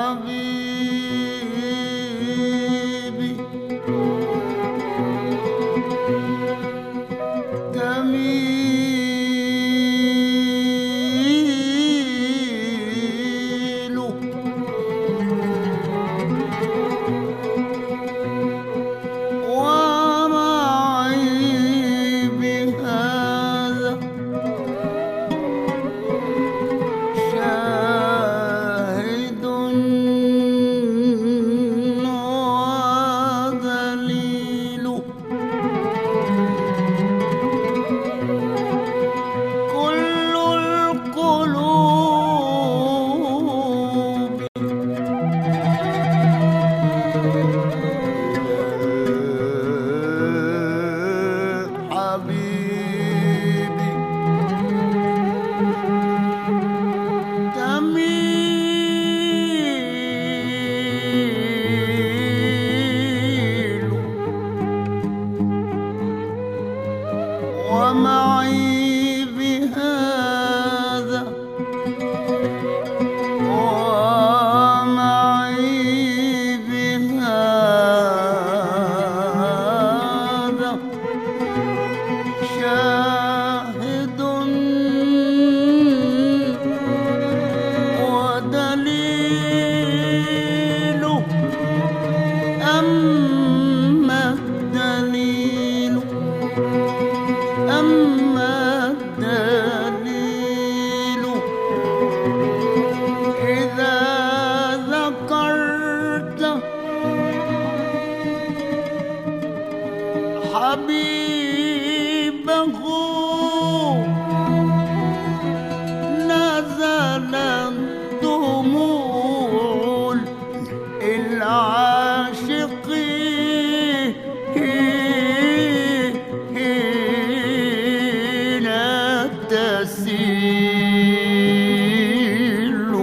حبيبي جميل ومعي بهذا شاهد ودليل كل القلوب حبيبي تميل ومعي بهذا ومعي بهذا شاهد ودليل أما الدليل أما الدليل إذا ذكرت حبيبه نزل دموع العاشقين تسيل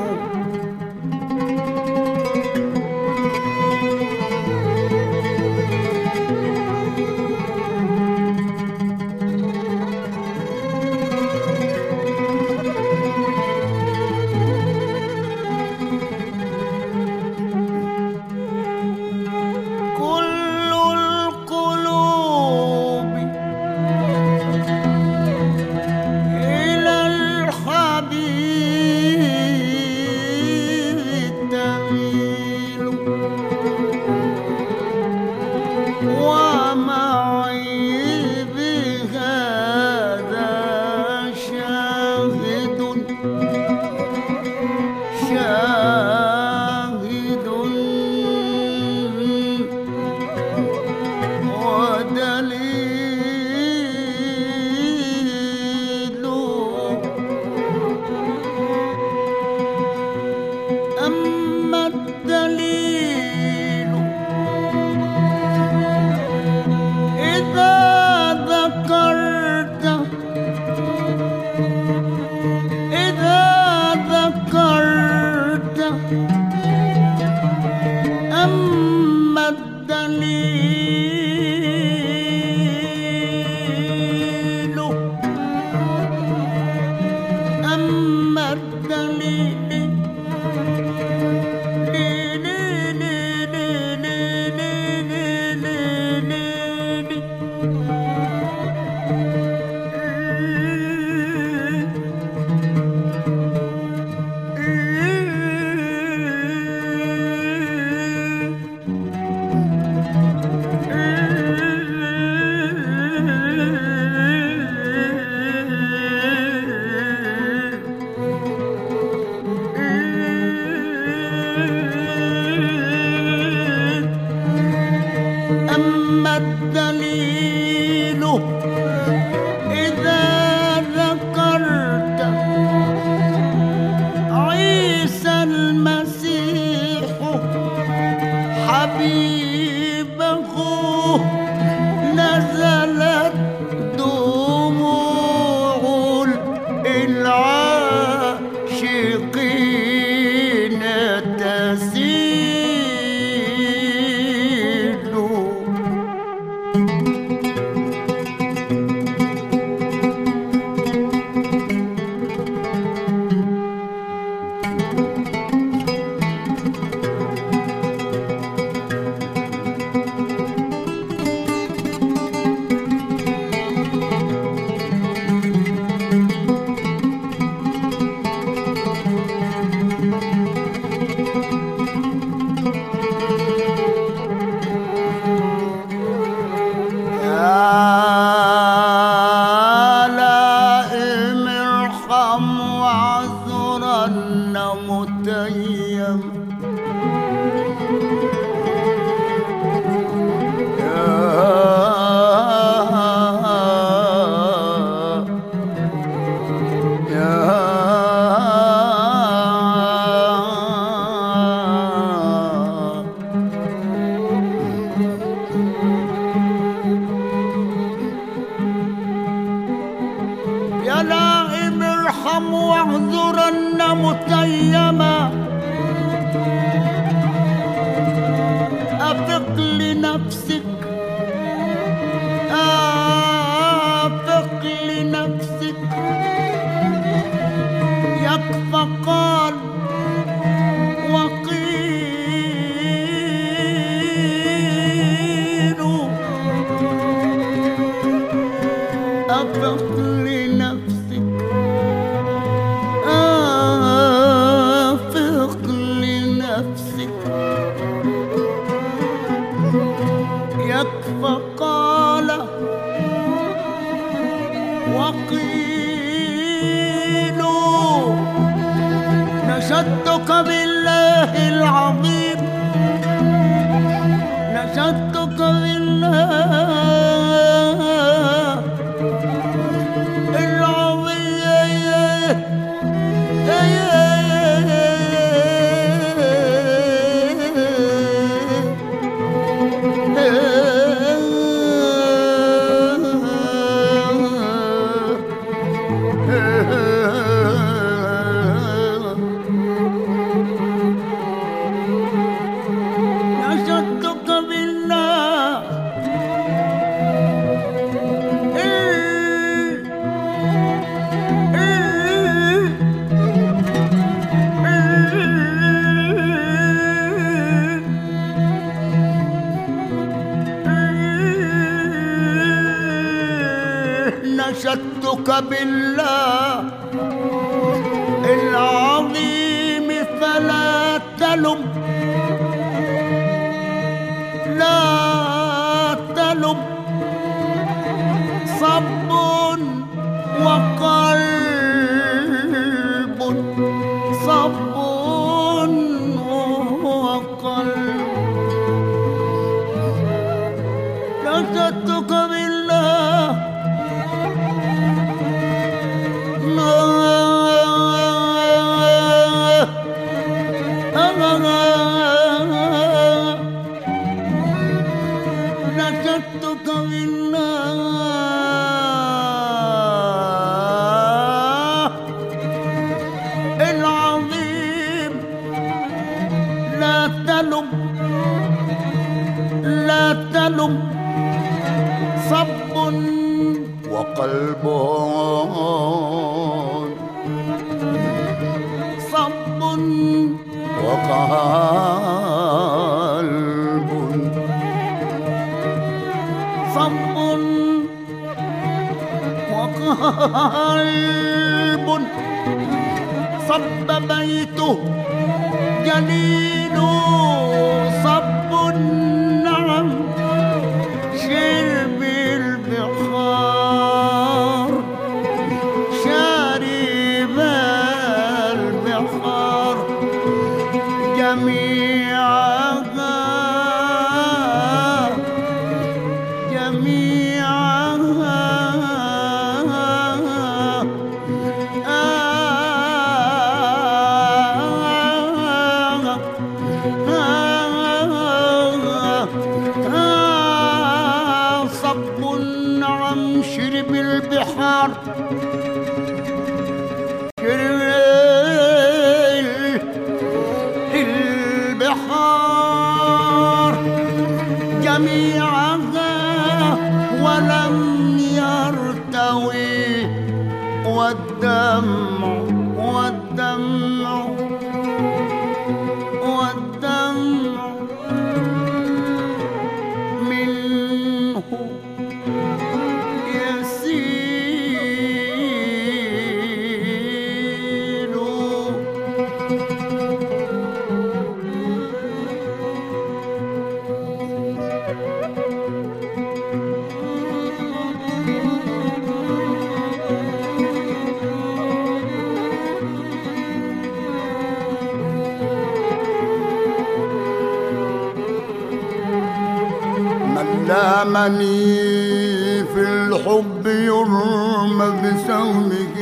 كل القلوب إلى الحبيب تميل ومعي بهذا شاهد شاهد ودليل أما الدليل إذا ذكرت إذا ذكرت أما الدليل أما الدليل أما الدليل إذا ذكرت عيسى المسيح حبيبه نزلت دموع العاشقين تسيل متيم يا يا يا نائم ارحم واعذرن متيما أفق لنفسك أفق لنفسك يكفى قال وقيل أفق لنفسك أفق لنفسك يكفى قال وقيل نشدك بالله العظيم نشدك بالله نشدك بالله نشدتك بالله العظيم فلا تلم لا تلم صب وقلب صب وقلب نشدتك بالله نشدتك بالله العظيم لا تلم لا تلم صب وقلب صب وقلب صب وقلب صب بيته جليل صب نعم شرب البحار شارب البحار جميعها جميعها صب عم شرب البحار شرب البحار جميعها ولم يرتوي والدمع والدمع والدمع منه يسيل لامني في الحب يرمى بسومه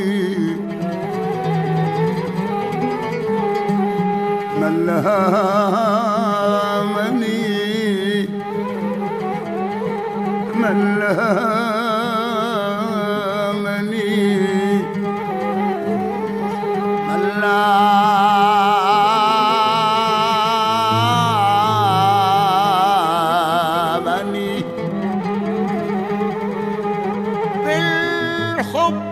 من لامني من لامني من لامني بالحب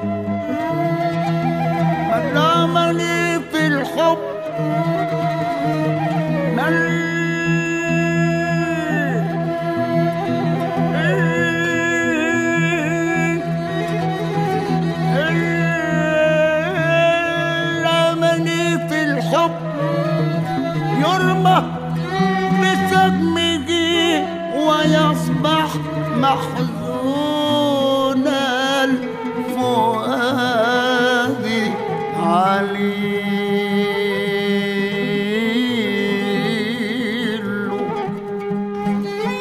من لامني في الحب من لامني في الحب يرمى بسمه ويصبح محزون الفؤاد عليل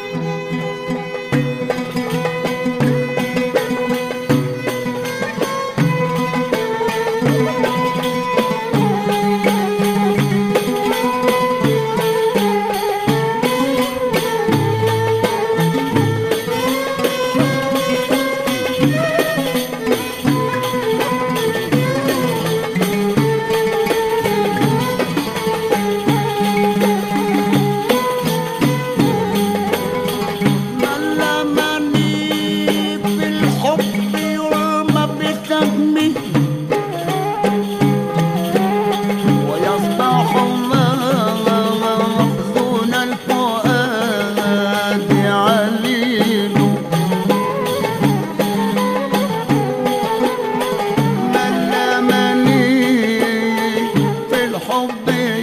علمني في الحب يرمى بسهمه ويصبح مخزون الفؤاد عليل علمني في الحب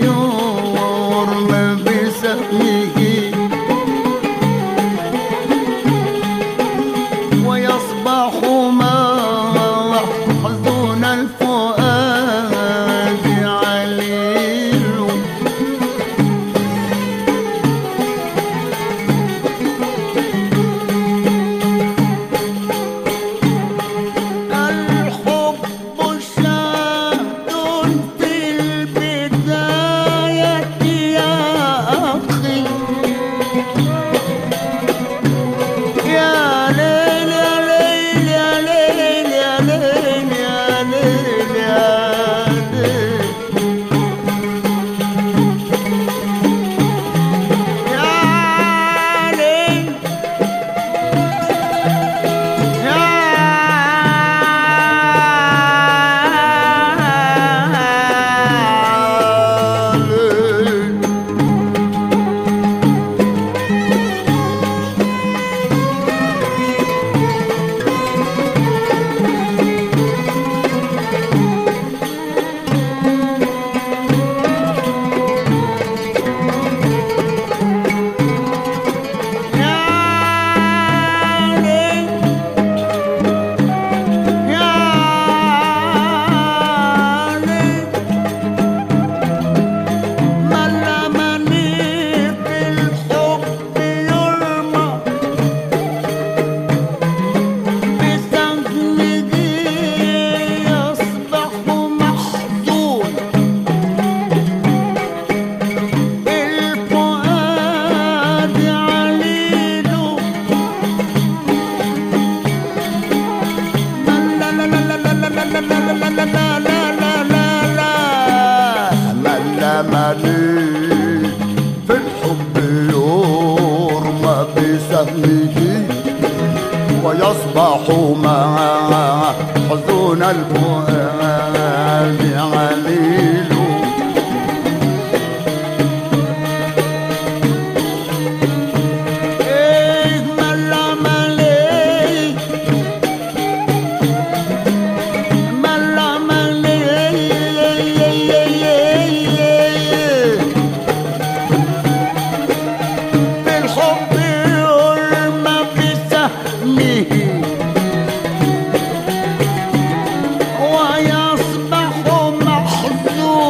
يرمى بسهمه ويصبح محزون الفؤاد عليل الحب شاد في البداية يا أخي يا ليل يا ليل يا ليل يا ليل يا ليل يا ليل يا ليل يا ليل يا ليل يا ليل من لمني في الحب يرمى بسهمه يصبح محزون الفؤاد عليل لا لا لا لا لا لا لا لا لا لا لا لا لا لا من لمني في الحب يرمى بسهمه ويصبح مع حزن الفؤاد عليل إيه من لمني من لمني بالحب يرمى بسهمه ويصبح محزون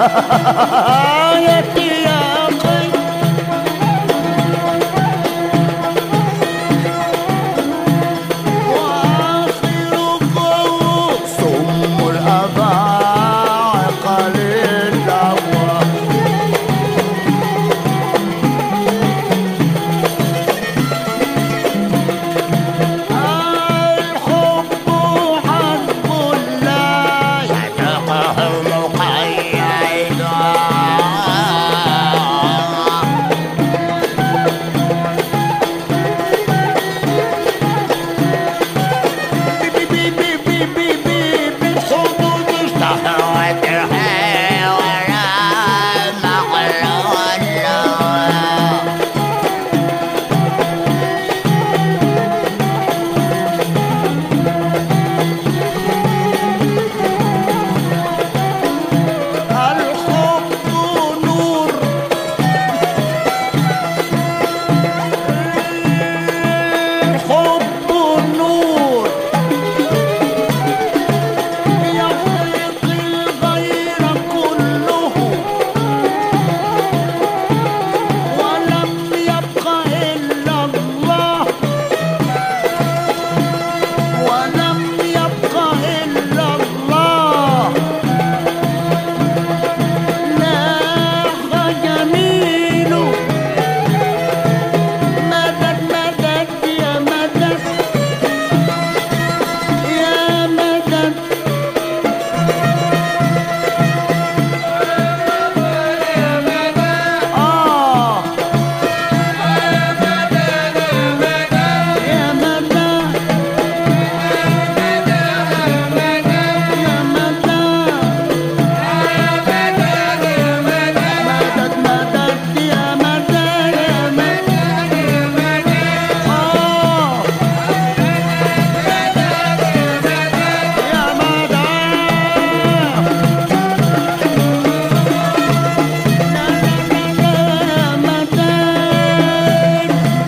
يا قي وآخركم صم الأباعق للأبواب الحب حسب الله يتقه مقيدا بي بي بي بي بي بي بالحدود اشتهرت الحيوانات مقلولا الحب نور الحب نور يغرق الغير كله ولم يبق إلا الله ولم يبق إلا الله ناخ جميل مدد مدد يا مدد يا مدد آه يا مدد يا مدد مدد مدد يا مدد يا مدد آه يا مدد يا مدد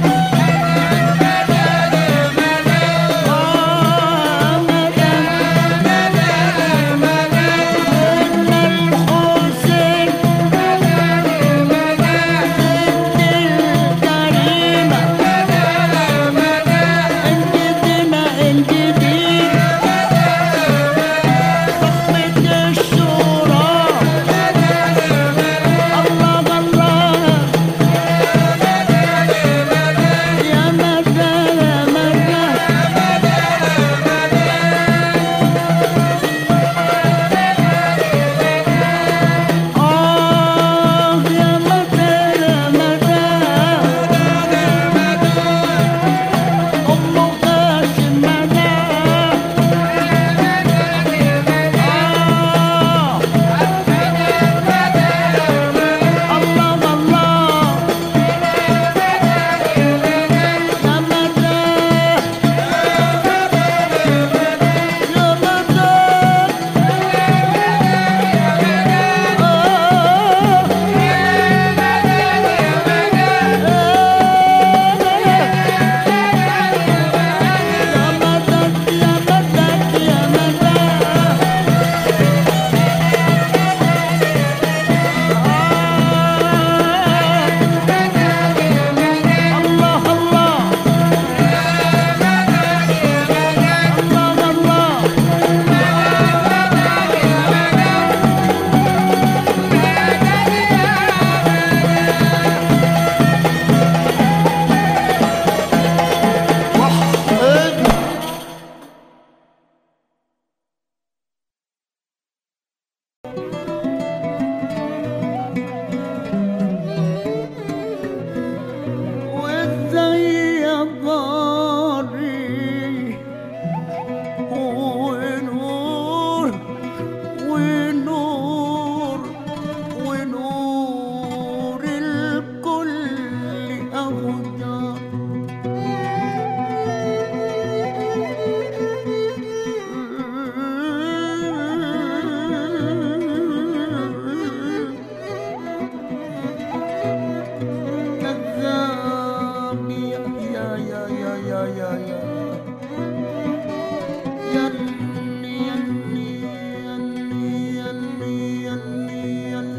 آه مدد الحسين الكريمة انجدنا انجدين صحبة الشورى الله الله يا مدى يا مدى آه يا مدى يا مدى أم قاسم مدى آه الله الله يا مدى يا مدى الله الله الله الله وحد وازاي يا ضاري ونور ونور ونور الكل أخضر كذاب يا يا يا يا يا يا يا يني يني يني يني يني يني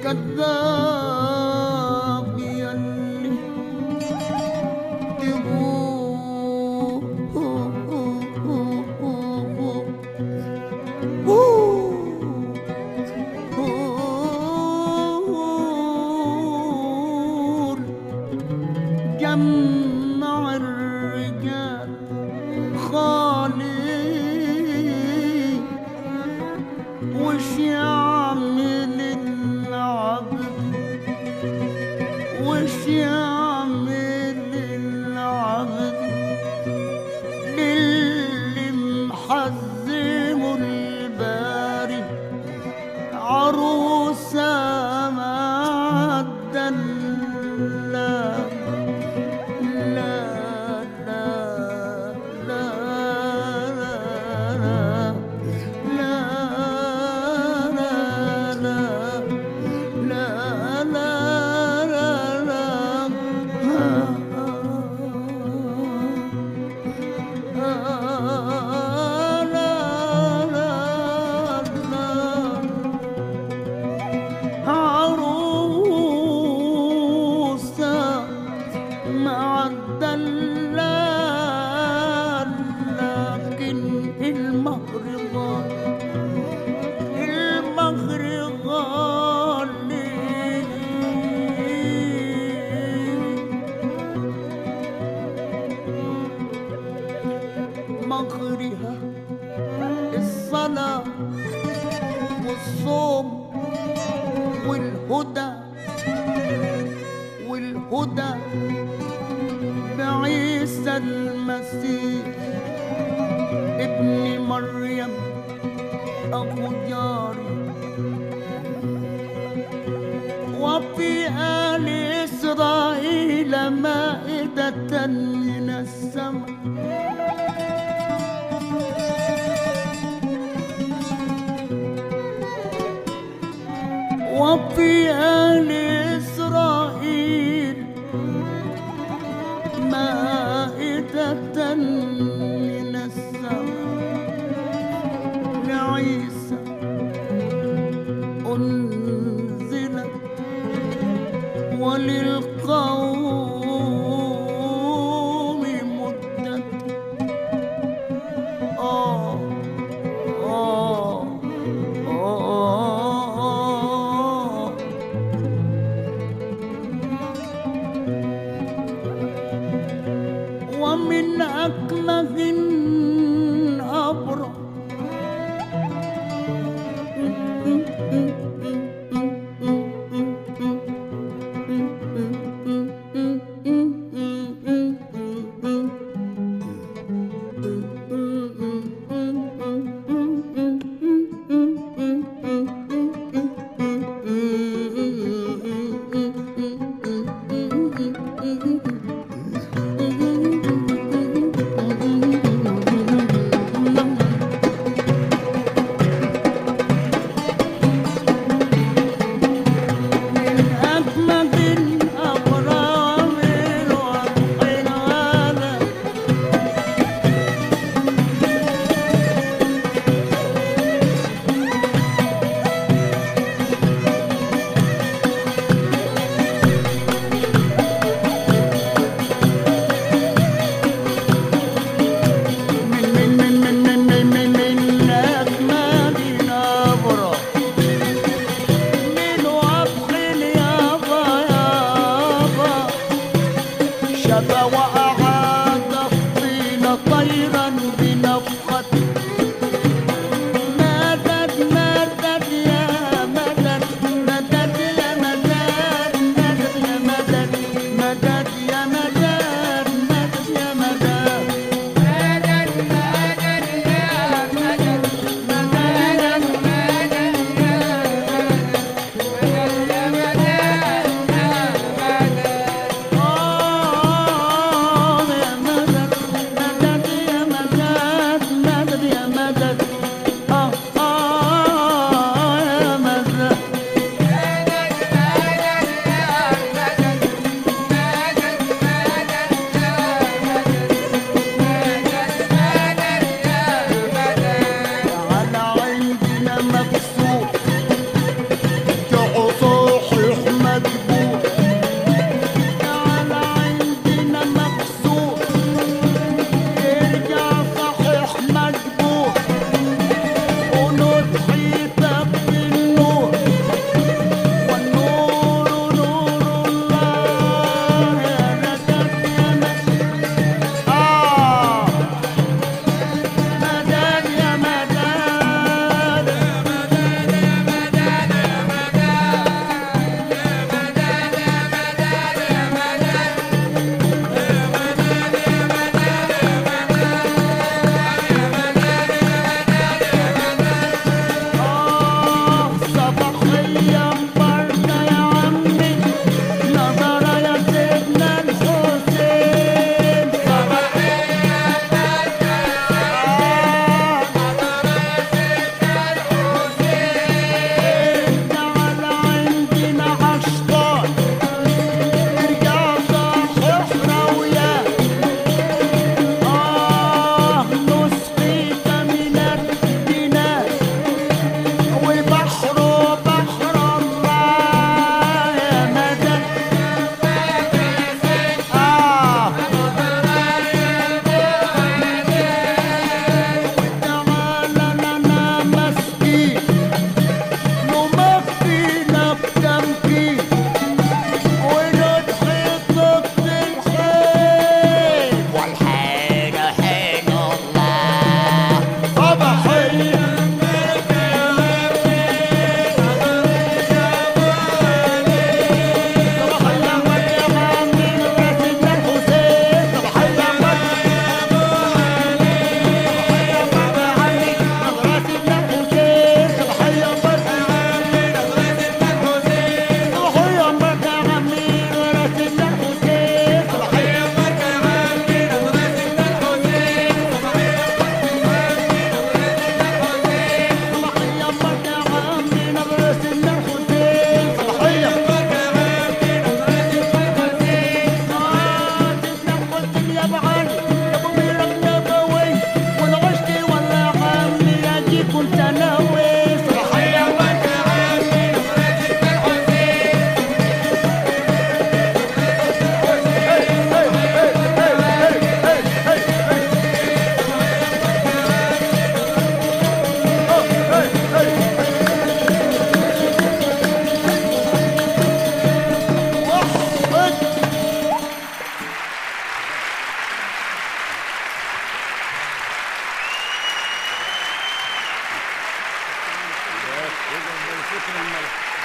كذاب يلي تقول جمع الرجال خالي وش يعمل العبد وش يعمل العبد للي محزمه الباري عروسة معدلة لا لا لا لا لا لا لا لا عروسة مع الدلال لكن المهر غالي المهر غالي مغرها الصلاة والصوم والهدى والهدى بعيسى المسيح ابن مريم أبو جاري وفي آل إسرائيل مائدة من السماء وفي آل إسرائيل مائدة من السماء لعيسى أنزلت وللقوم مدة آه آه آه ومن أكمه أبرأ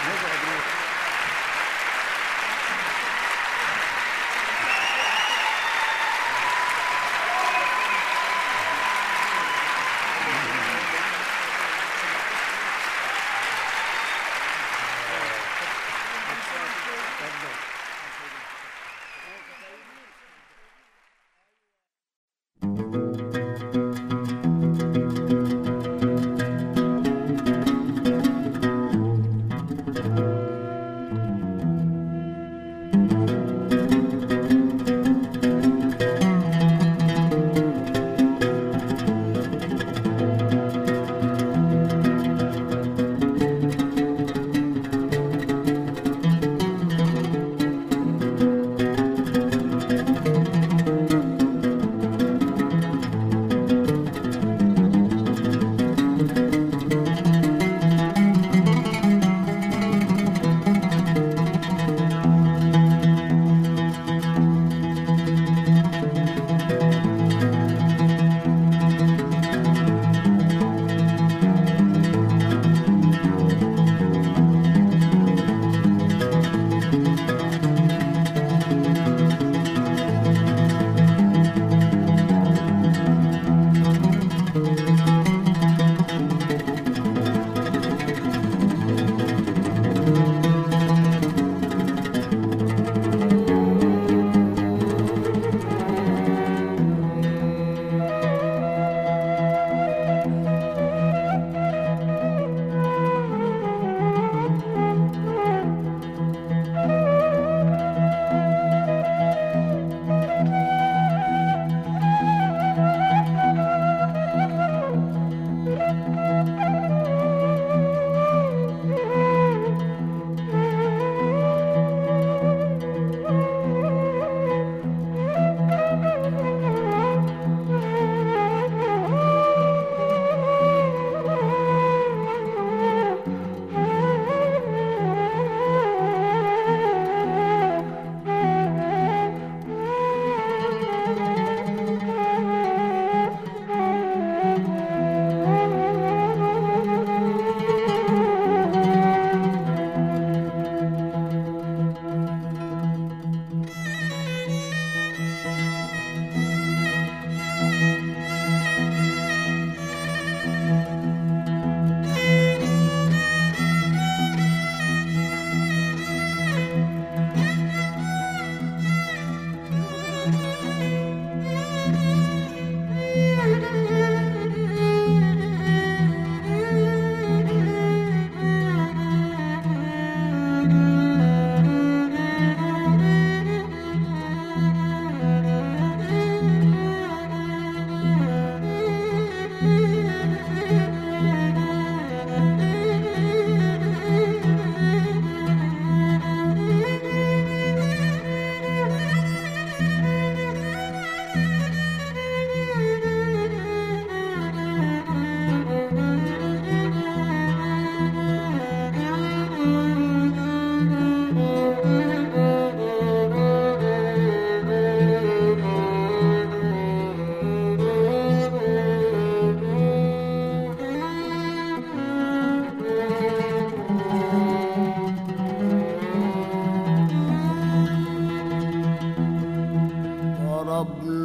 ضرب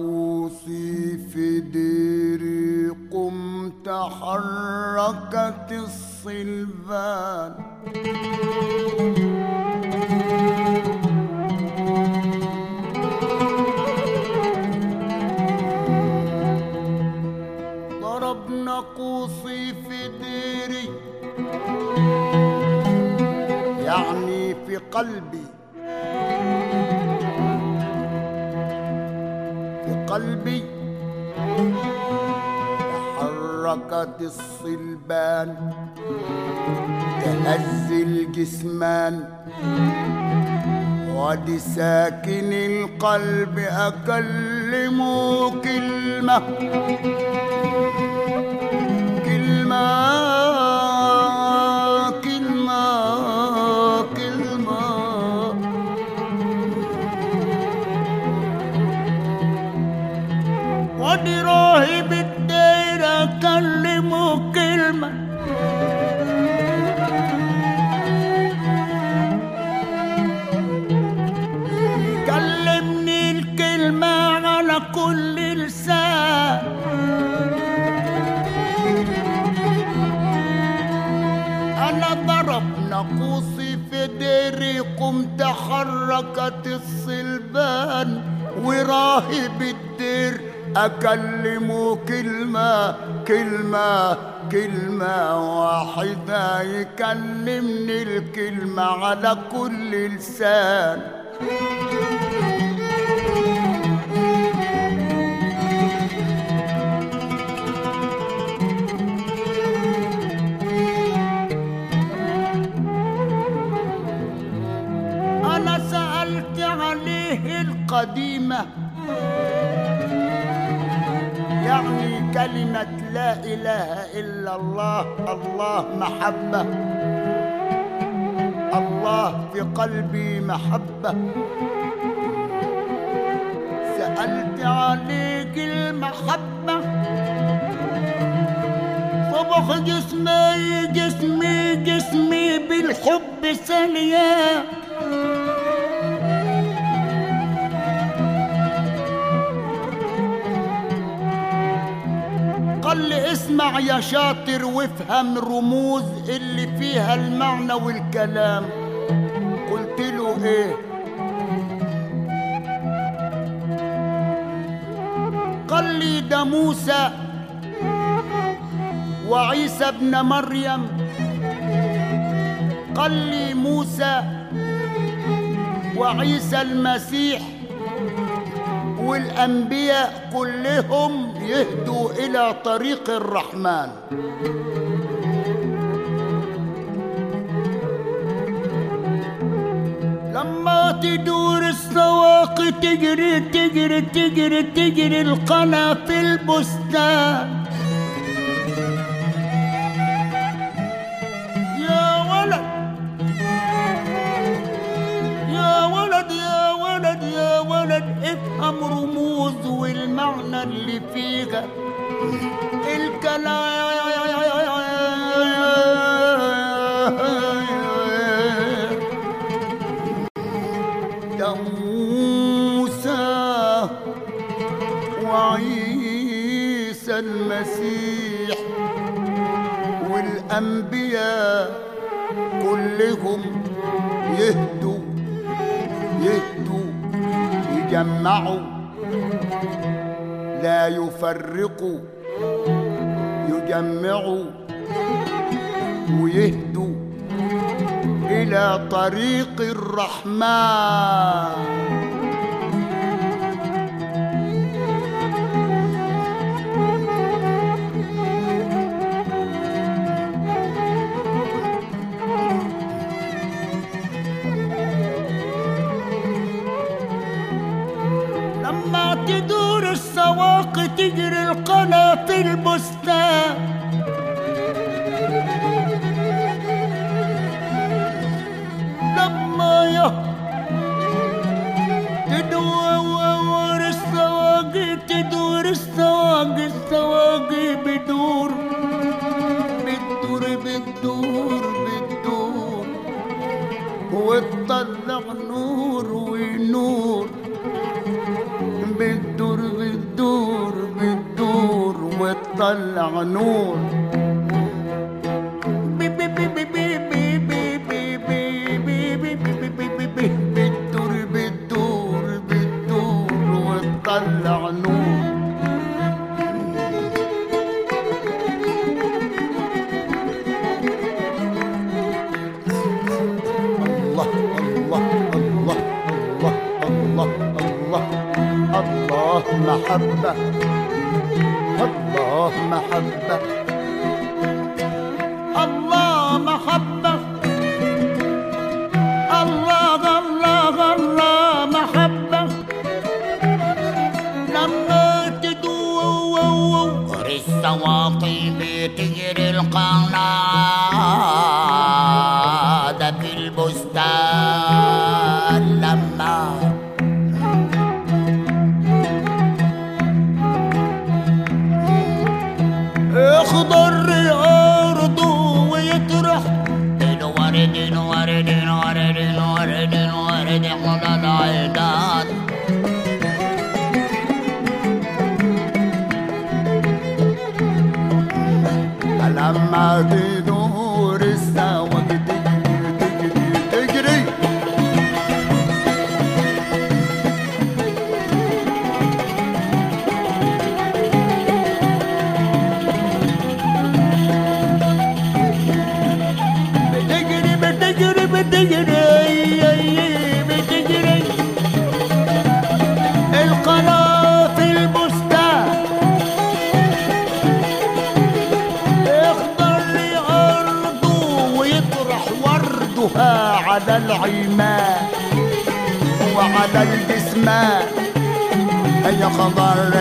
ناقوسي في ديري قمت حركت الصلبان ضرب ناقوسي في ديري يعني في قلبي في قلبي تحركت الصلبان تهز الجسمان ودي ساكن القلب أكلمه كلمة كلمة كلمة كلمة ودي راهب الدير أكلمه كلمة ناموسي في ديري قمت حركت الصلبان وراهب الدير أكلمه كلمة كلمة كلمة واحدة يكلمني الكلمة على كل لسان أنا سألت عليه القديمة يعني كلمة لا إله إلا الله الله محبة الله في قلبي محبة سألت عليك المحبة صبح جسمي جسمي جسمي بالحب سليان قال لي اسمع يا شاطر وافهم رموز اللي فيها المعنى والكلام قلت له ايه قال لي ده موسى وعيسى ابن مريم قال لي موسى وعيسى المسيح والأنبياء كلهم يهدوا إلى طريق الرحمن لما تدور السواق تجري تجري تجري تجري القنا في البستان يا ولد يا ولد يا ولد يا ولد افهم رموز والمعنى اللي فيها الكلام ده موسى وعيسى المسيح والأنبياء كلهم يهدوا يهدوا يجمعوا لا يفرقوا يجمعوا ويهدوا إلى طريق الرحمن لما تدور السواق تجري القنا في البستان لما يه تدور السواق تدور السواق السواق بدور بتدور بتدور بتدور وتطلع نور ونور بتدور بتدور بتدور وتطلع نور بي بي بي بي بي بي بي بي بي بي بي بي بي بي بي بتدور بتدور بتدور وتطلع نور الله الله الله الله الله الله الله محبة الله محبة الله محبة الله الله الله محبة لما تدور السواقي بتجري القناة في البستان لما اخضر ارضه ويطرح الورد الورد الورد الورد الورد على العيدان لما تدور السواق تجري وردها على العماء وعلى الجسمان هي خضر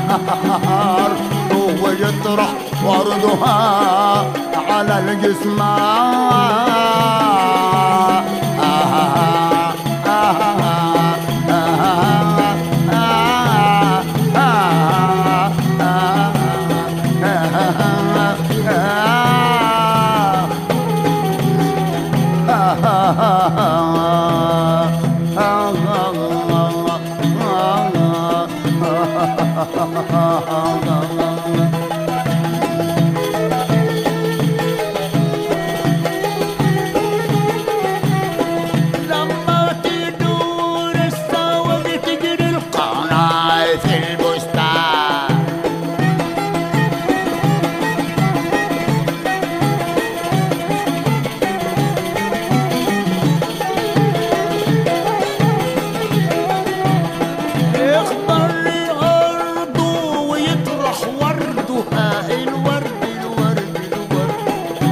ويطرح وردها على الجسمان لما تدور السوق تجري القناة في البستان يخضر أرضه ويطرح وردها الورد الورد الورد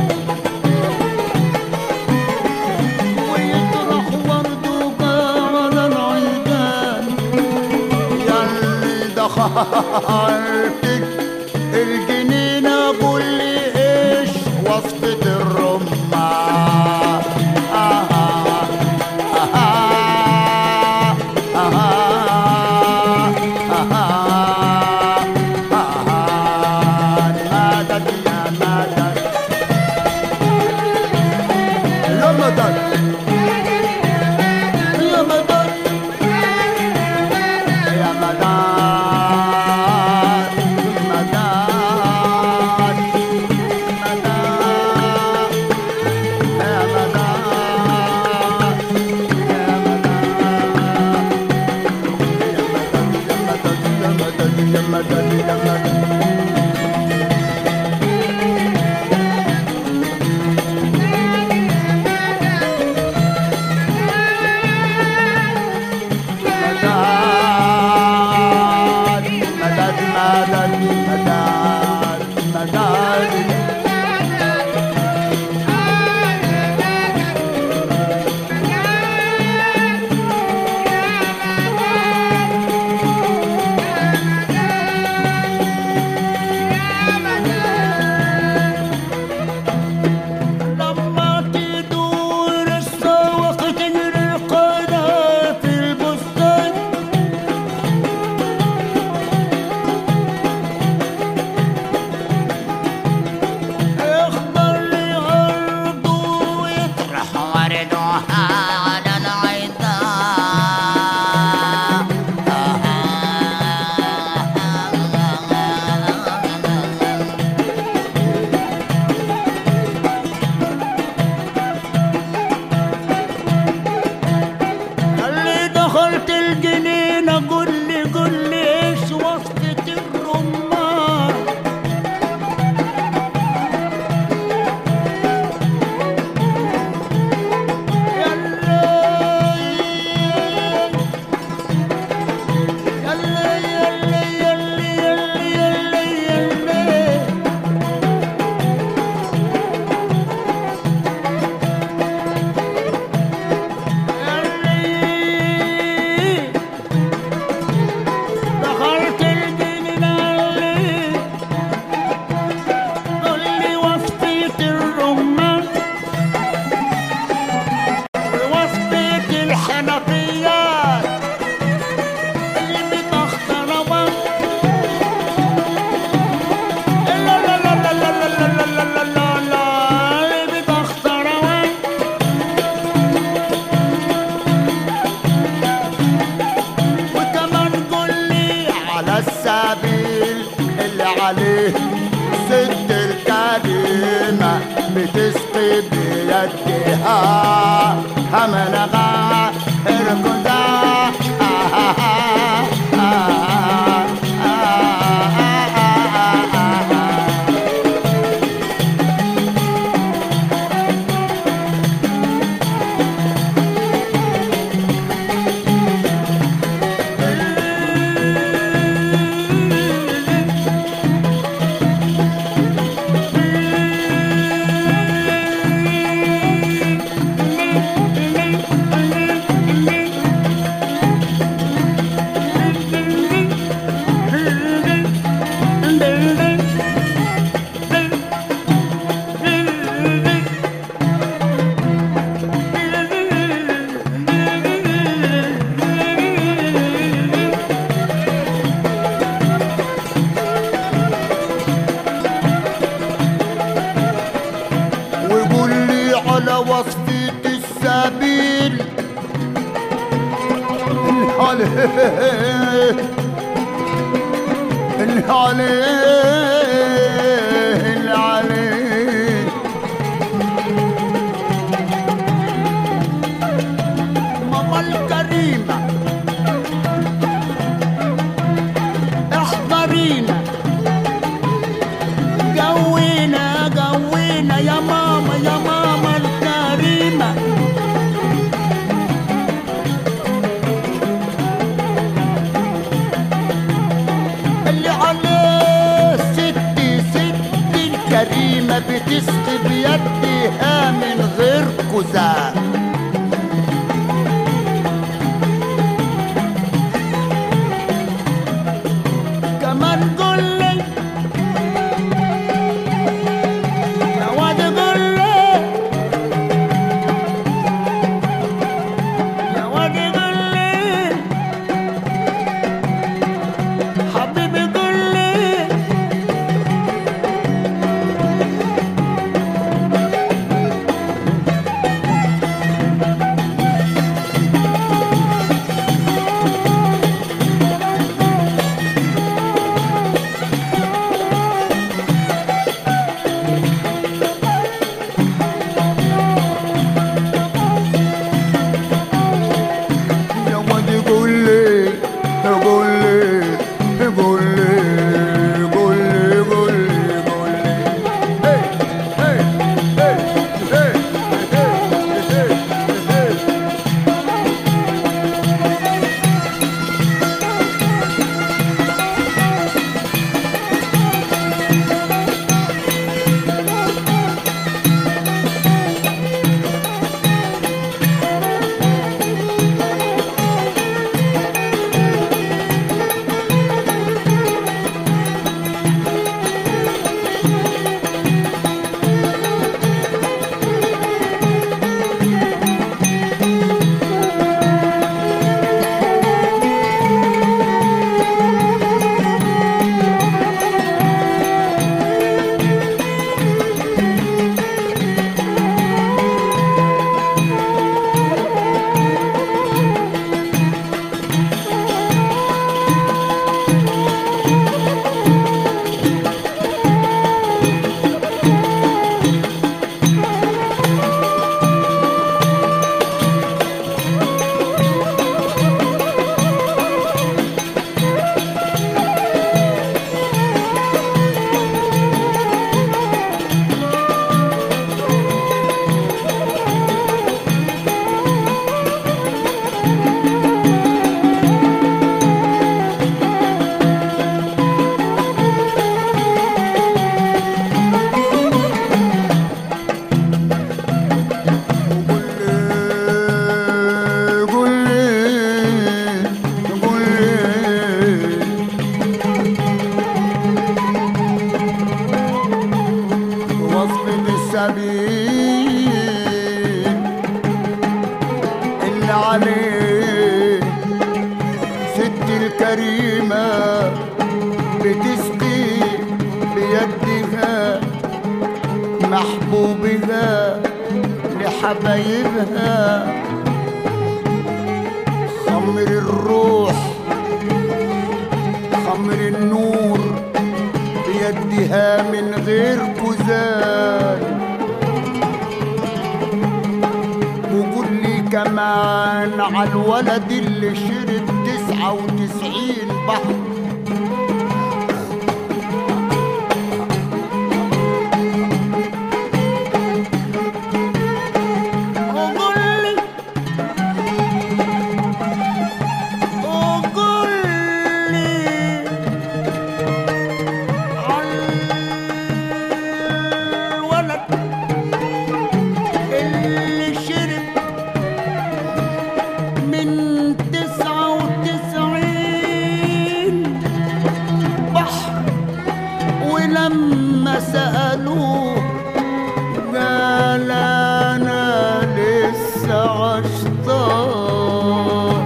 ويطرح وردها على العيدان ياللي دخلتك الجنينة قول لي ايش وصفة الرمان آه آه آه مدد يا مدد يا مدد يا مدد يا مدد عليه ست الكريمة بتسقي بيدها همنغا اركضا السبيل عليه عليه عليه ماما الكريمة احضرينا جوينا جوينا يا ماما يا ماما الكريمة اللي عليه ستي ستي الكريمة بتسقي بيدها من غير كزاز كمان قول لي يا واد قول لي يا واد قول لي حبيبي قول لي يا واد قول لي قول لي قول لي قول لي قول لي قول لي هي هي هي هي هي هي هي قول لي قول لي قول لي وصفة السبيل اللي عليه ست الكريمة بتسقي بيدها محبوبها لحبايبها خمر الروح خمر النور بيدها من غير كزان وقول لي كمان على الولد اللي شرب تسعة وتسعين بحر وقول لي وقول لي على الولد اللي شرب من تسعة وتسعين بحر ولما سألوه قال أنا لسه عشتار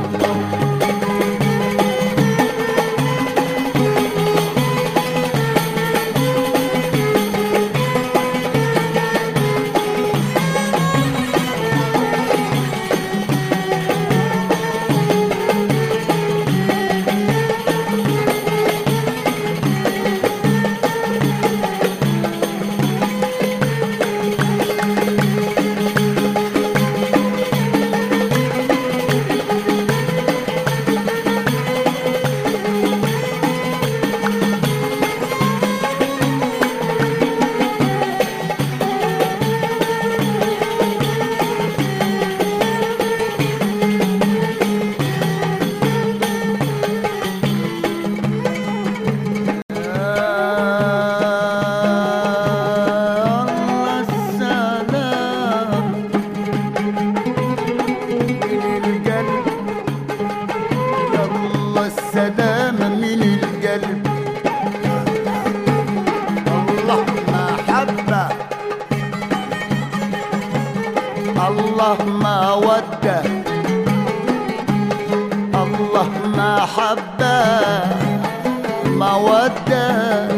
مودة الله محبة مودة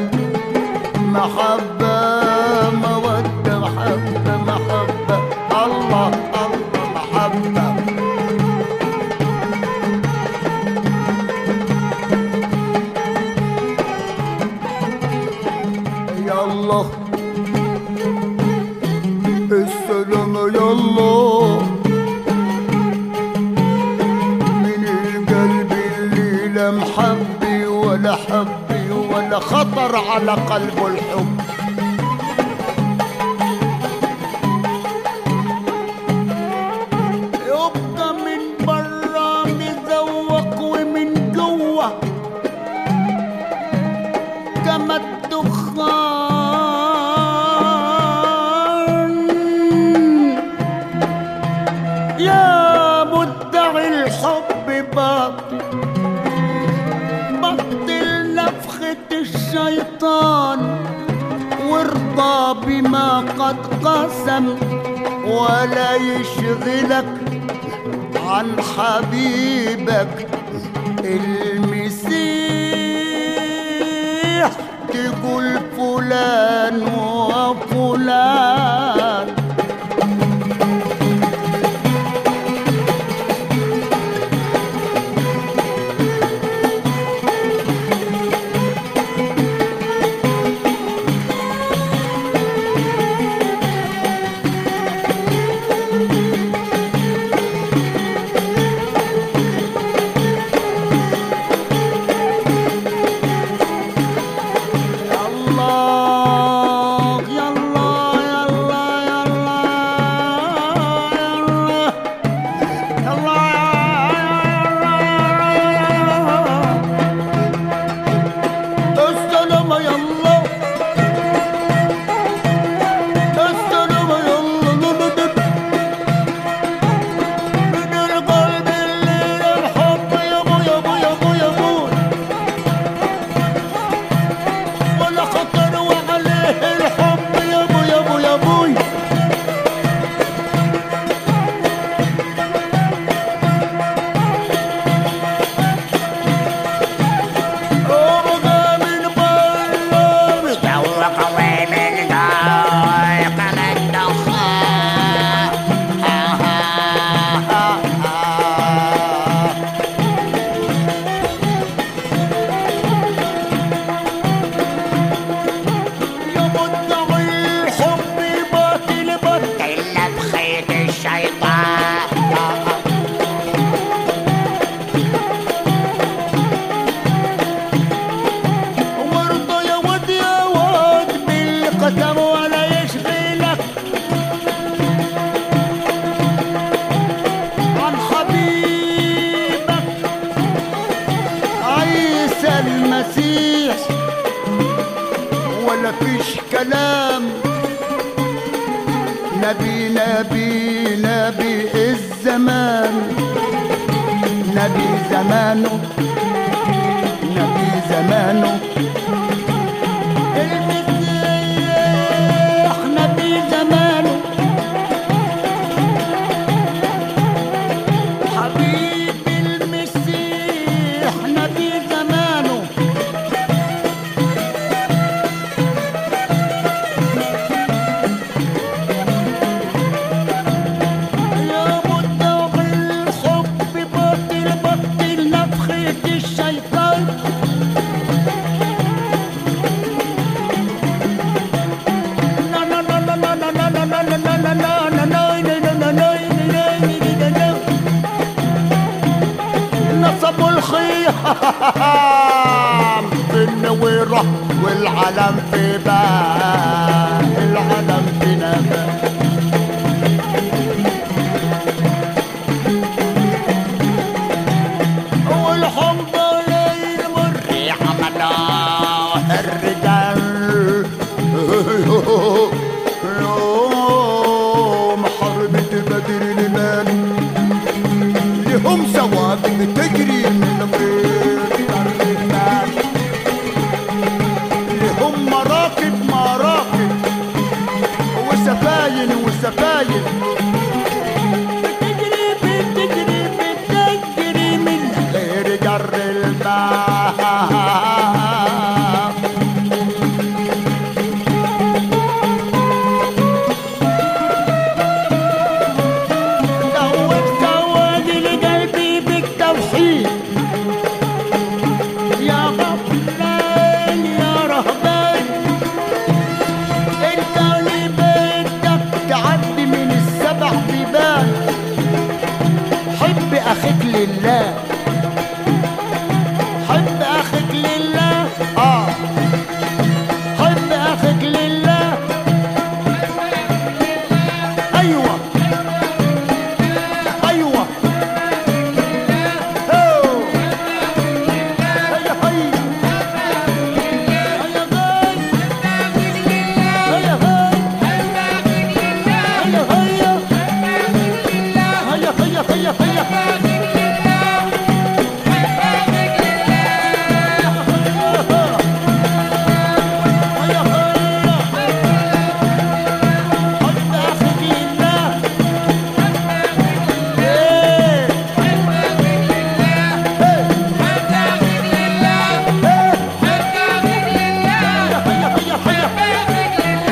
محبة مودة محبة محبة الله الله محبة يلا السلام يلا من القلب اللي لا محبي ولا حبي ولا خطر على قلبه الحب يبقى من برا مزوق ومن جوه كما الدخان يا مدعي الحب باطل بطل نفخة الشيطان وارضى بما قد قسم ولا يشغلك عن حبيبك المسيح تقول فلان وفلان الله يلا يلا يلا يلا يلا السلام يلا السلام يلا من القلب اللي الحب يا ابو يا ابو يا ابو يا ابو ولا خطر وعليه الحب يا ابو يا ابو يا ابوي ابقى من برا يتوق ومن ضايق من دخان يا مدعي الحب باطل باطل إلا بخيط الشيطان وارضى يا ود يا ود بالقسم ولا يشغلك عن حبيبك عيسى المسيح ولا فيش كلام نبي نبي نبي الزمان نبي زمانه نبي زمانه المسيح نبي زمانه حبيب المسيح نبي زمانه يا مدعي الحب بطل بطل نفخة الشيطان نصبوا الخيام في النويرة والعلم في باء العلم في نبات والحب ليل مر ريح مدار الرجال يوم حربة بدر المال لهم سواد بتجري من غير الرجال لهم مراكب مراكب لله حب اخك لله اه حب اخك لله ايوه ايوه هو. هيا هيا هيا غاي هيا هاي هيا هيا هيا هيا هيا هيا هيا هيا حب اخك لله ايه هيا هيا هيا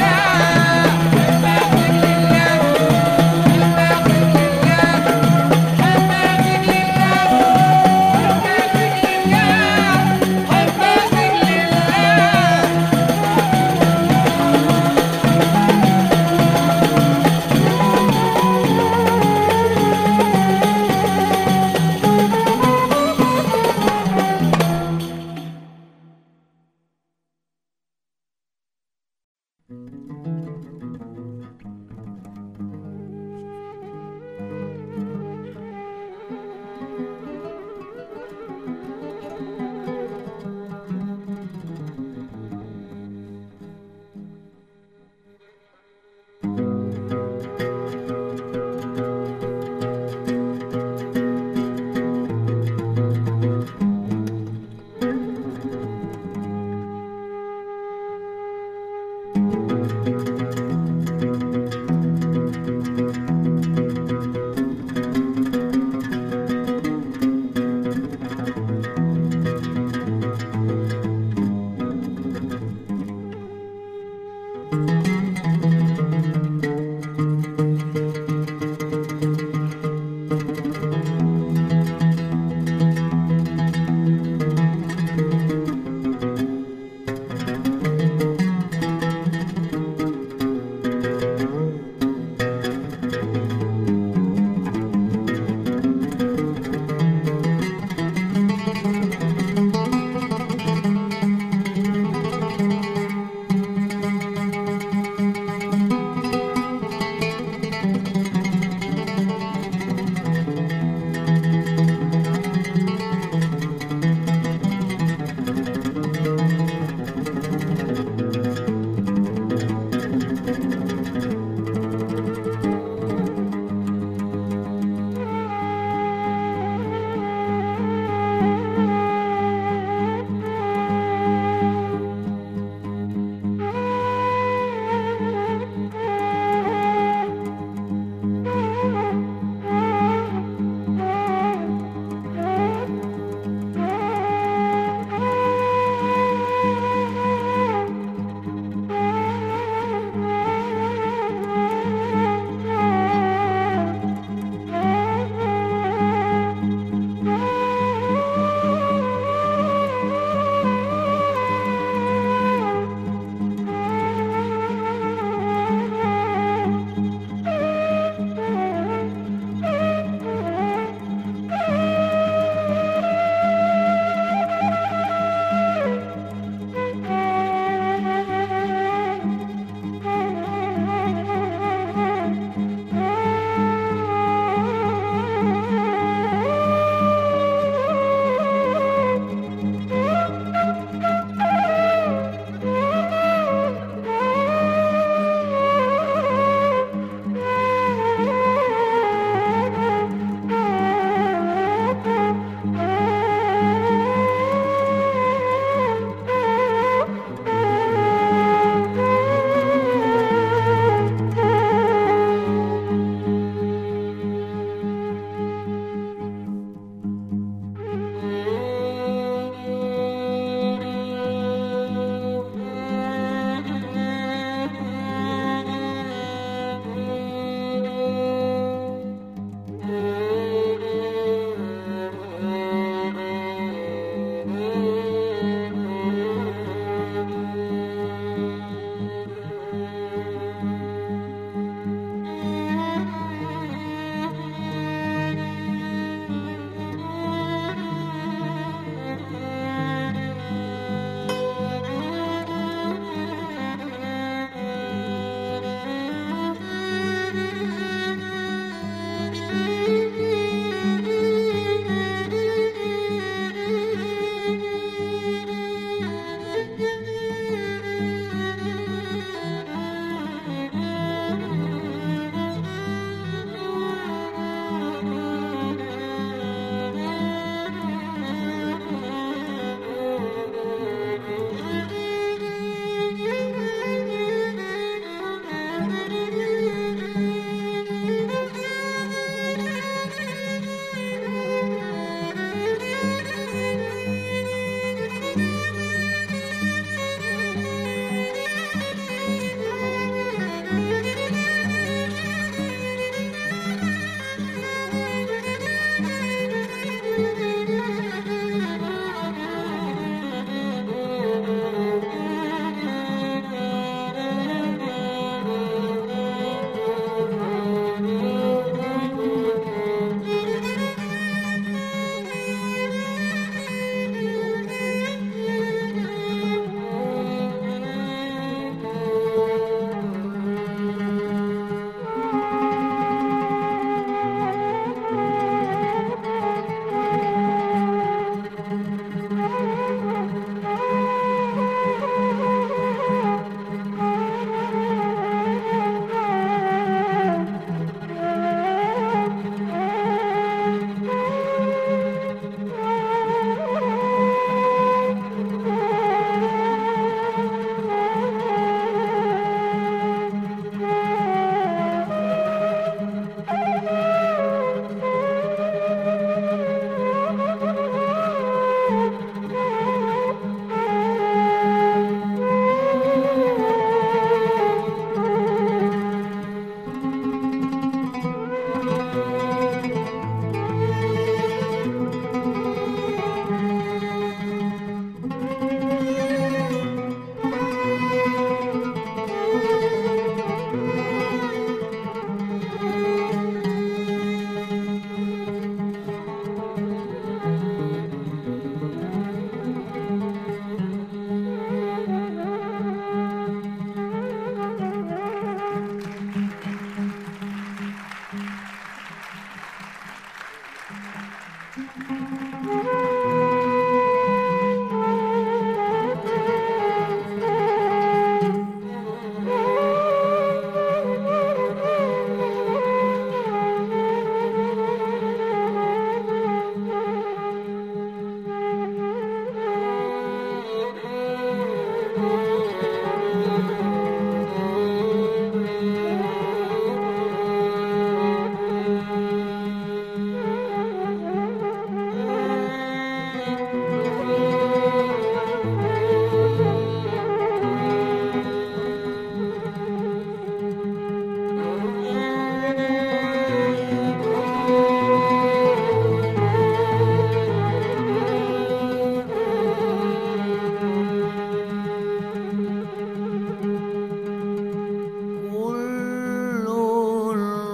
كل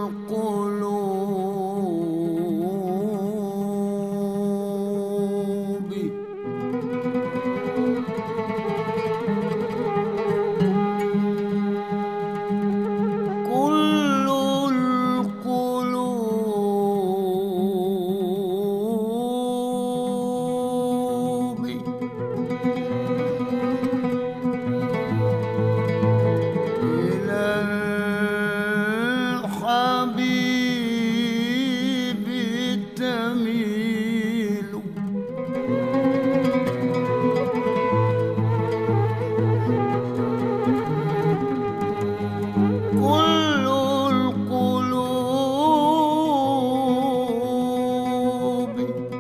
القلوب كل القلوب إلى الحبيب تميل كل القلوب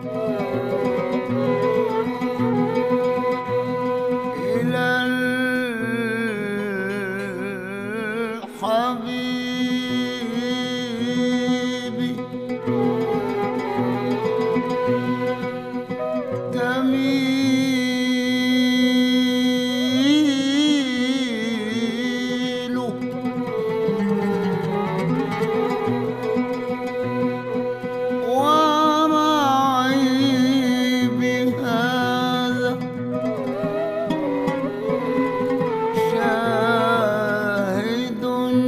إلى الحبيب تميل ومعي بهذا شاهد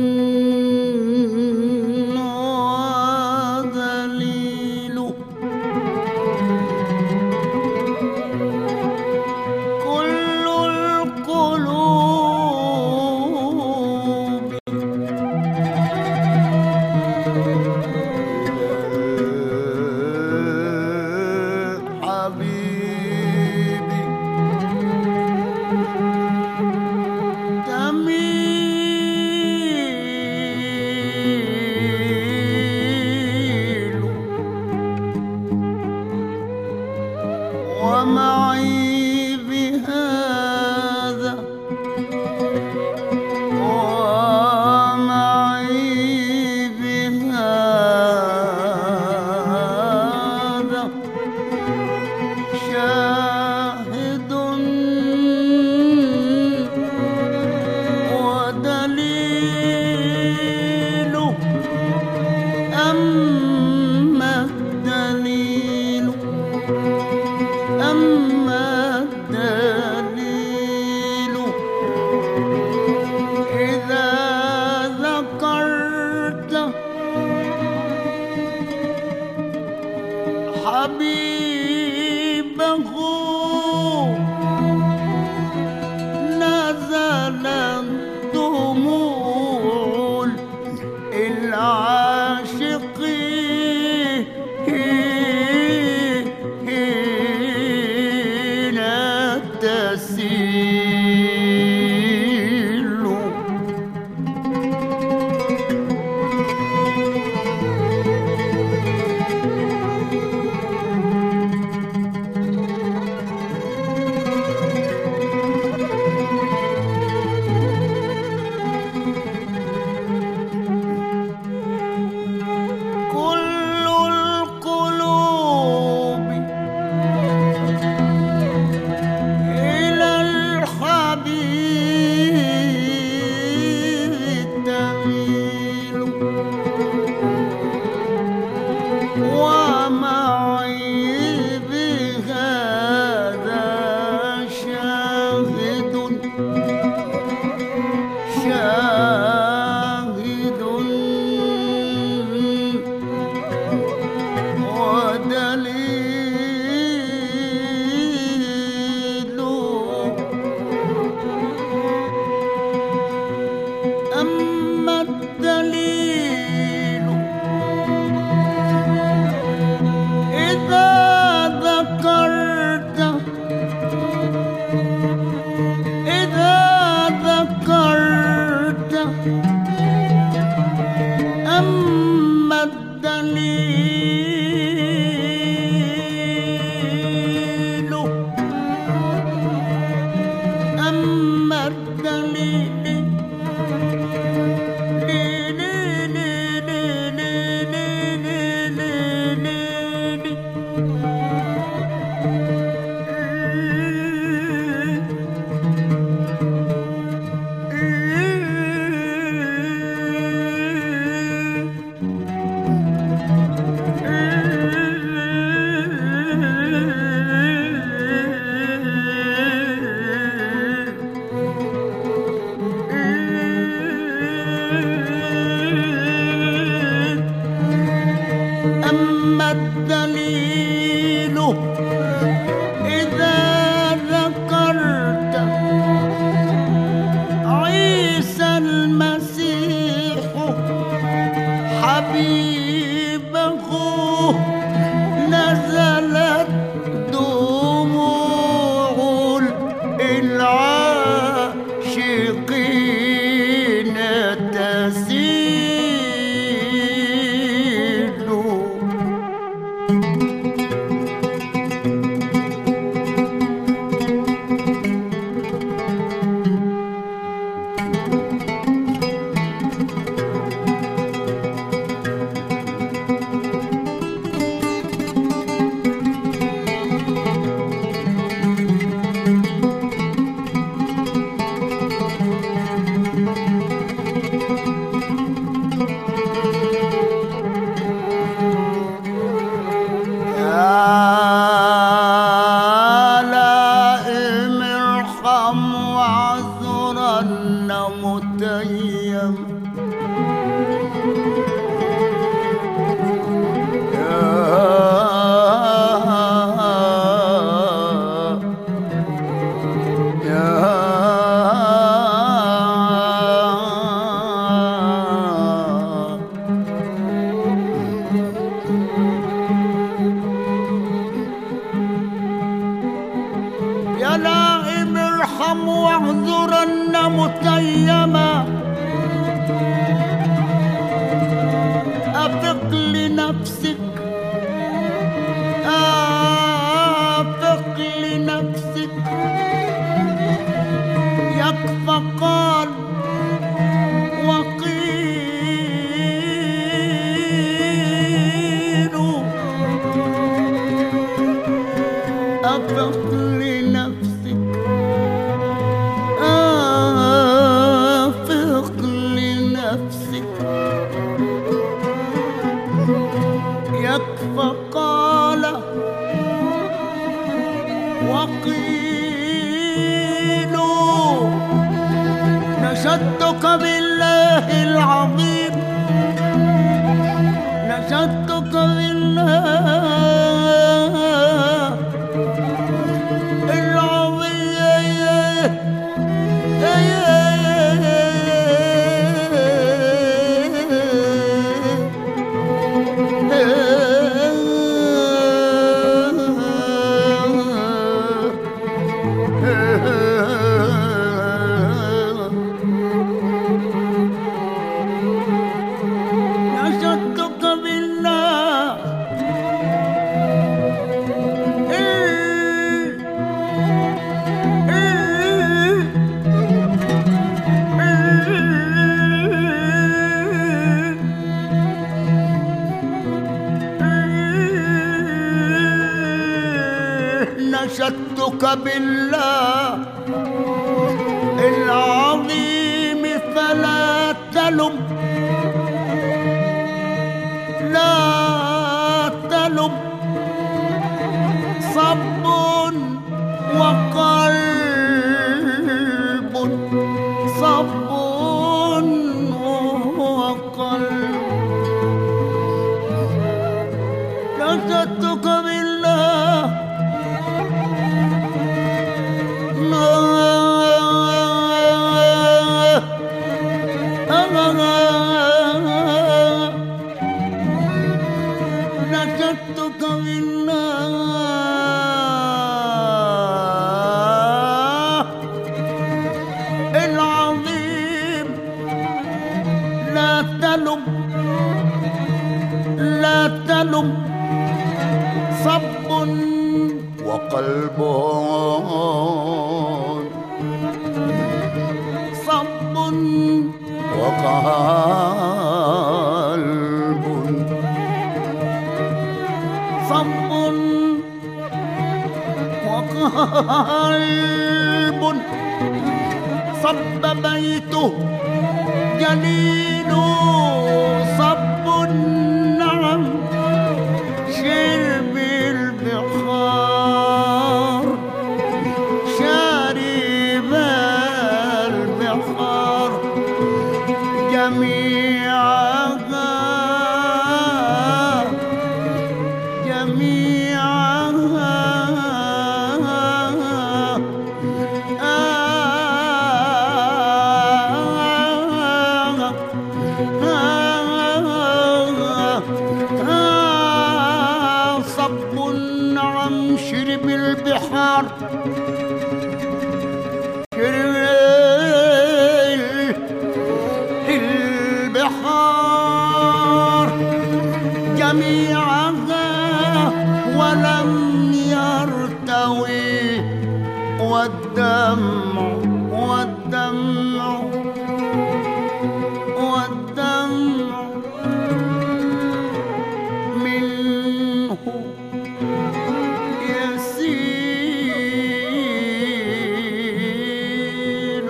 ودليل كل القلوب حبيبي تميل ومعي بهذا ومعي بهذا شاهد ودليل أما الدليل أما الدليل إذا ذكرت حبيبه نزل دموع العاشقين تسيل ما الدليل إذا ذكرت عيسى المسيح حبيبه نزلت دموع العاشقين تسيل يا لائم ارحم واعذرن متيم يا يا يا نائم ارحم واعذرن متيما أفق لنفسك أفق لنفسك يكفى قال وقيل أفق لنفسك أفق لنفسك يكفى قال وقيل نشدك بالله العظيم نشدك بالله نشدك بالله نشدتك بالله العظيم فلا تلم لا تلم صب وقلب صب وقلب نشدتك بالله نشدتك بالله العظيم لا تلم لا تلم صب وقلب صب وقلب صب وقلب صب بيته جليل صب النعم شرب البحار شارب البحار جميعها جميعها صب عم شرب البحار شرب البحار جميعها ولم يرتوي والدمع والدمع والدمع منه يسيل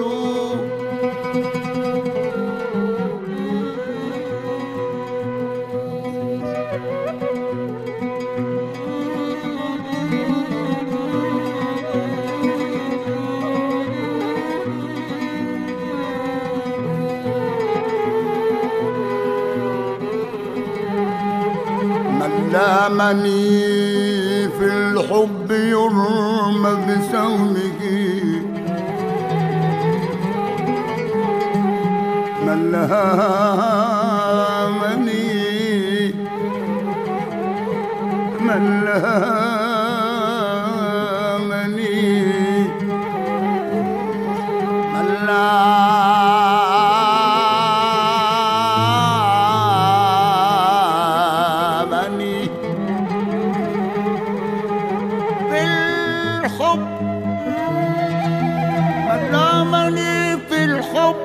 من لامني في الحب يرمى بسهمه من لامني من لامني من لامني في الحب من لامني في الحب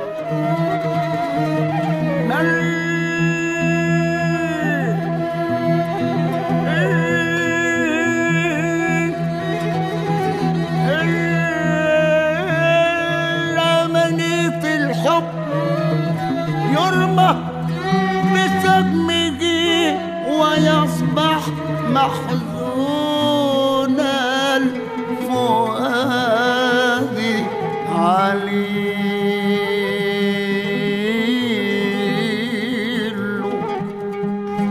من لامني في الحب يرمى بسقمه ويصبح محزون الفؤاد عليل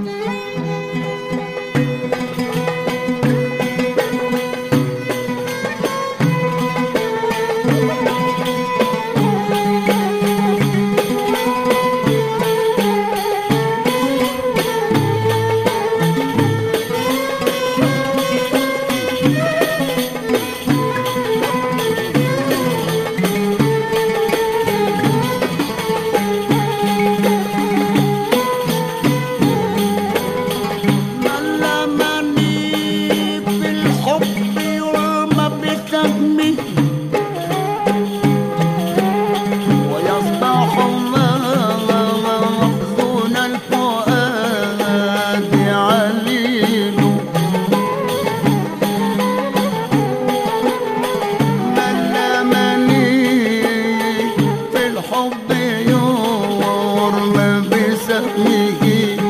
علمني في الحب يرمى بسهمه ويصبح محزون الفؤاد عليل علمني في الحب يرمى بسهمه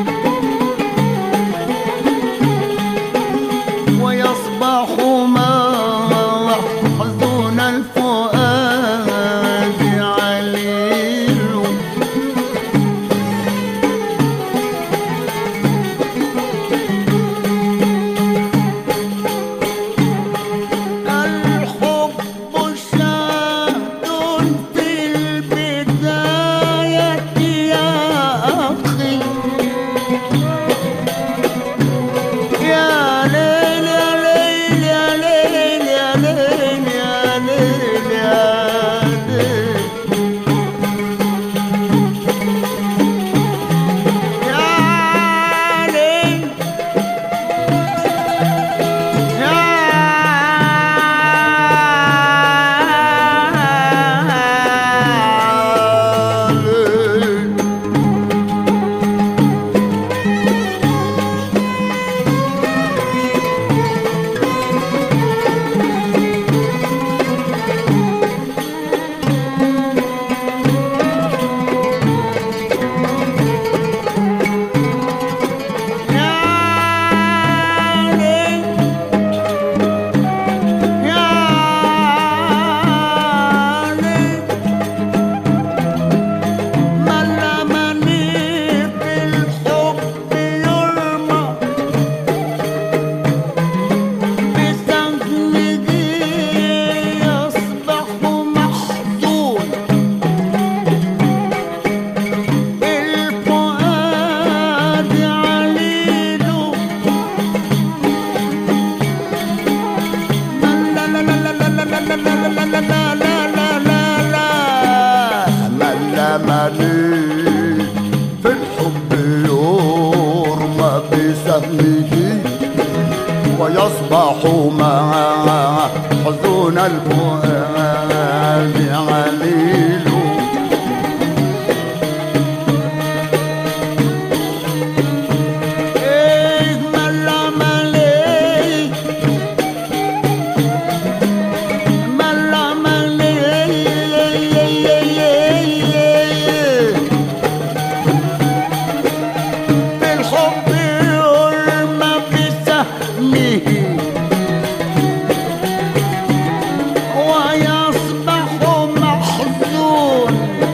ويصبح محزون الفؤاد عليل الحب شاد في البداية يا أخي يا ليل يا ليل يا ويصبح مع حزن الفؤاد عليل إيه ملا ملي ملا ملي بالحب يرمى بسهمه ويصبح محزون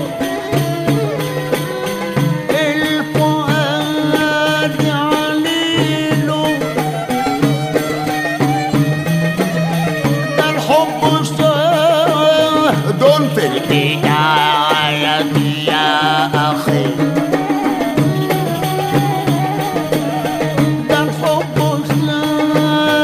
الفؤاد عليل ده الحب شاهد في البداية يا أخي ده الحب شاهد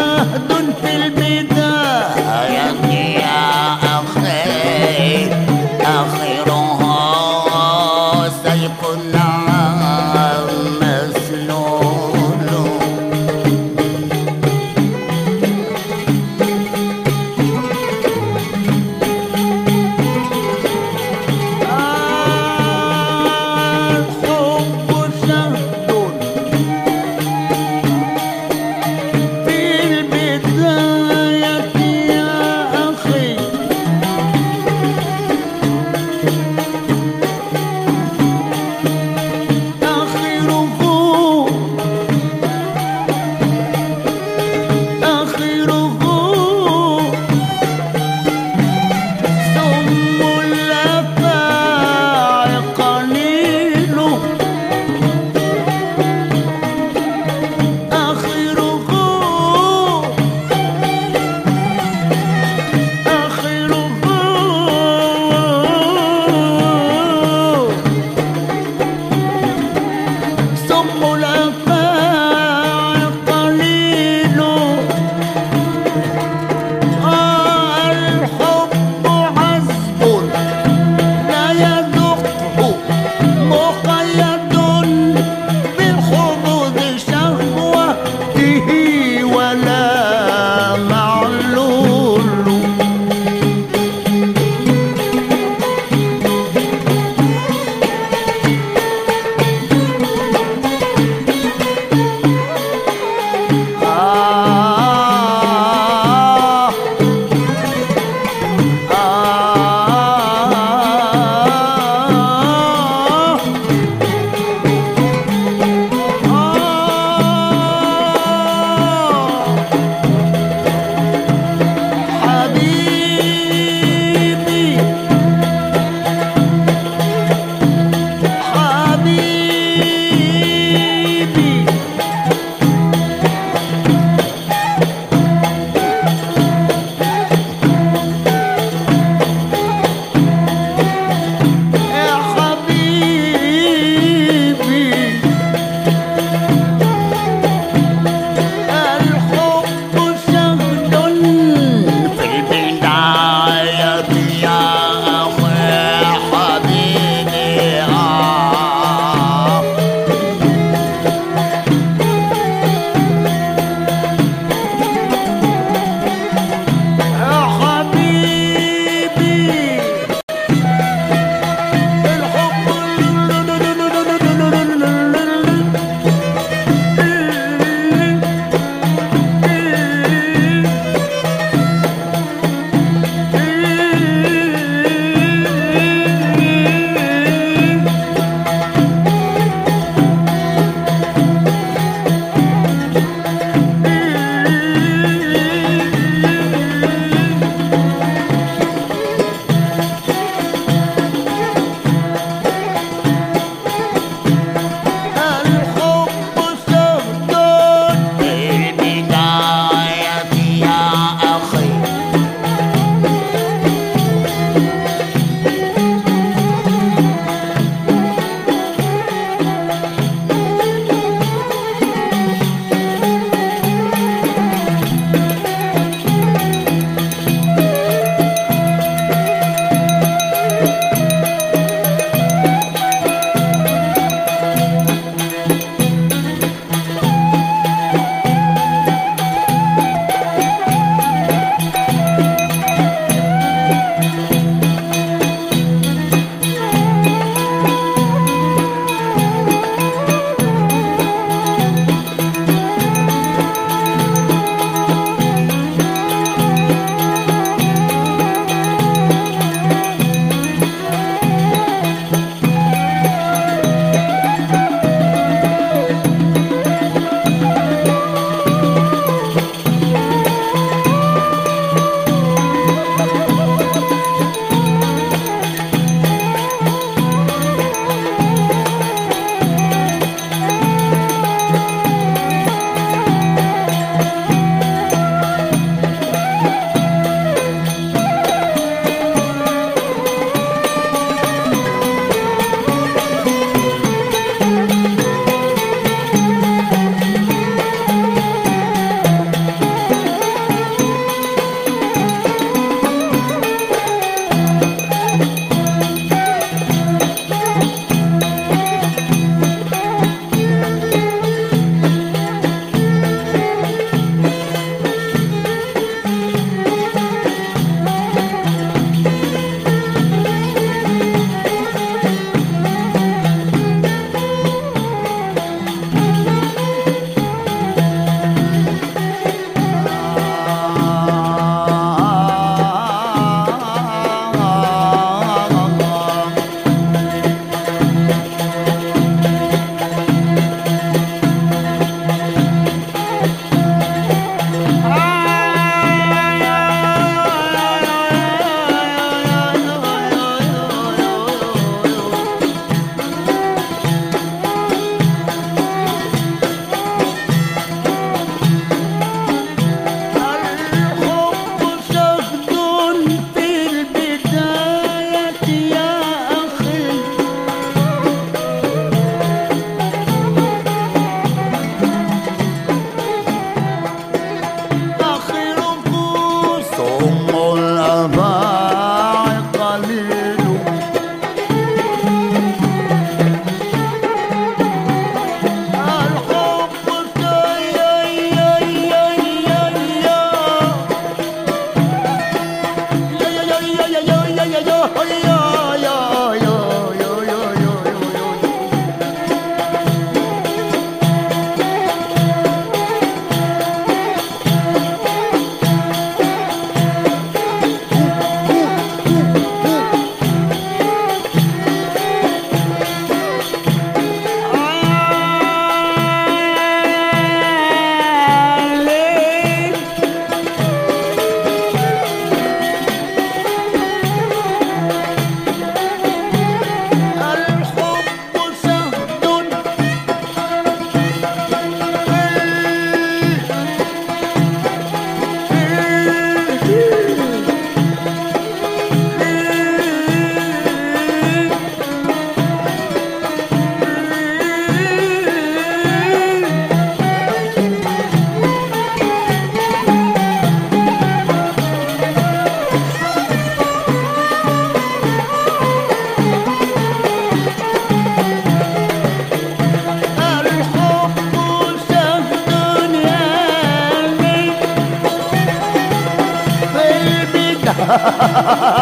الله